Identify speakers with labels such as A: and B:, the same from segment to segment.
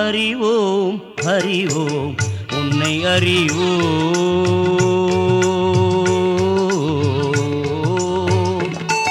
A: அறிவோம் அறிவோம் உன்னை அறிவோம்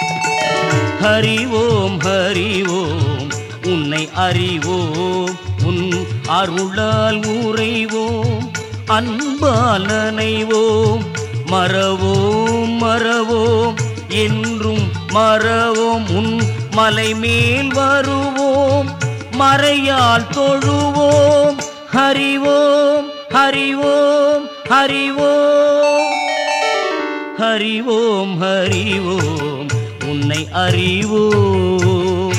A: ஹரிவோம் ஹரிவோம் உன்னை அறிவோம் உன் அருளால் உறைவோம் அன்பால் நனைவோம் மறவோம் மறவோம் என்றும் மறவோம் உன் மலை மேல் வருவோம் மறையால் தொழுவோம் ஹரிவோம் ஹரிவோம் ஹரிவோம் ஹரிவோம் ஹரிவோம் உன்னை அறிவோம்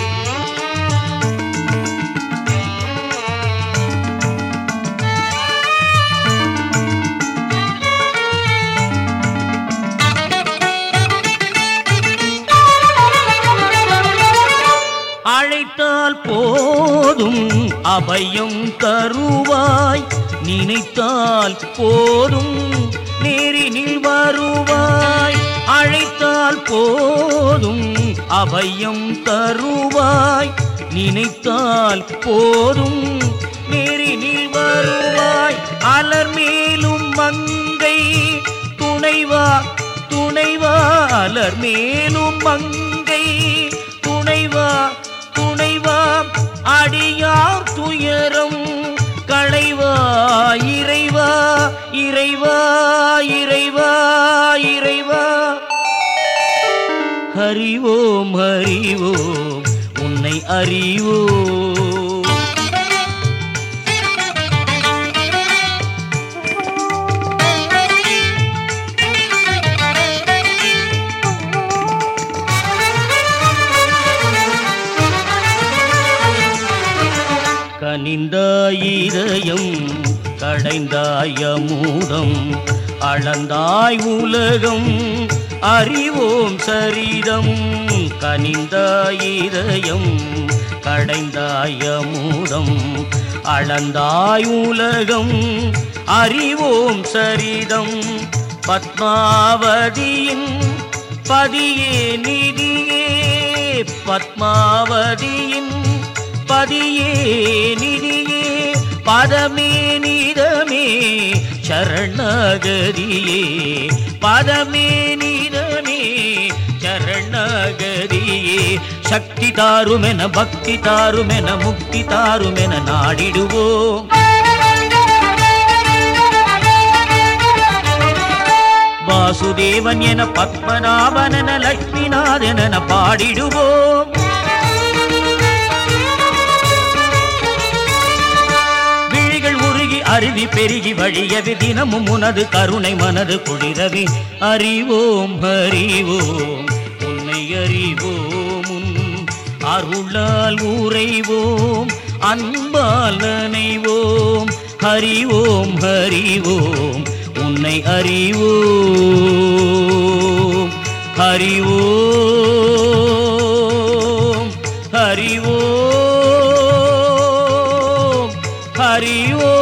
A: அழைத்தால் போதும் அபயம் தருவாய் நினைத்தால் போதும் நேரினில் வருவாய் அழைத்தால் போதும் அபயம் தருவாய் நினைத்தால் போதும் நேரினில் வருவாய் அலர் மேலும் மங்கை துணைவா துணைவா அலர் மேலும் மங்கை துணைவா துணைவா அடியார் துயரம் களைவா இறைவா இறைவா இறைவா இறைவா ஹரிவோம் ஹரிவோம் உன்னை அறிவோம் கனிந்தாய் இதயம் கடைந்தாய் அமுதம் அளந்தாய் உலகம் அறிவோம் சரிதம் கனிந்தாய் இதயம் கடைந்தாய் அமுதம் அளந்தாய் உலகம் அறிவோம் சரிதம் பத்மாவதியின் பதியே நிதியே பத்மாவதியின் பதியே நிதியே பதமே நிதமே சரணகதியே பதமே நிதமே சரணகதியே சக்தி தாருமென பக்தி தாருமென முக்தி தாருமென நாடிடுவோம் வாசுதேவன் என பத்மநாபனன லட்சுமிநாதன பாடிடுவோம் விழிகள் உருகி அருவி பெருகி வழியவி தினமும் உனது கருணை மனது குளிரவி அறிவோம் அறிவோம் உன்னை அறிவோம் உன் அருளால் உறைவோம் அன்பால் நனைவோம் ஹரிவோம் ஹரிவோம் உன்னை அறிவோம் ஹரிவோம் ஹரிவோம் ஹரிவோம்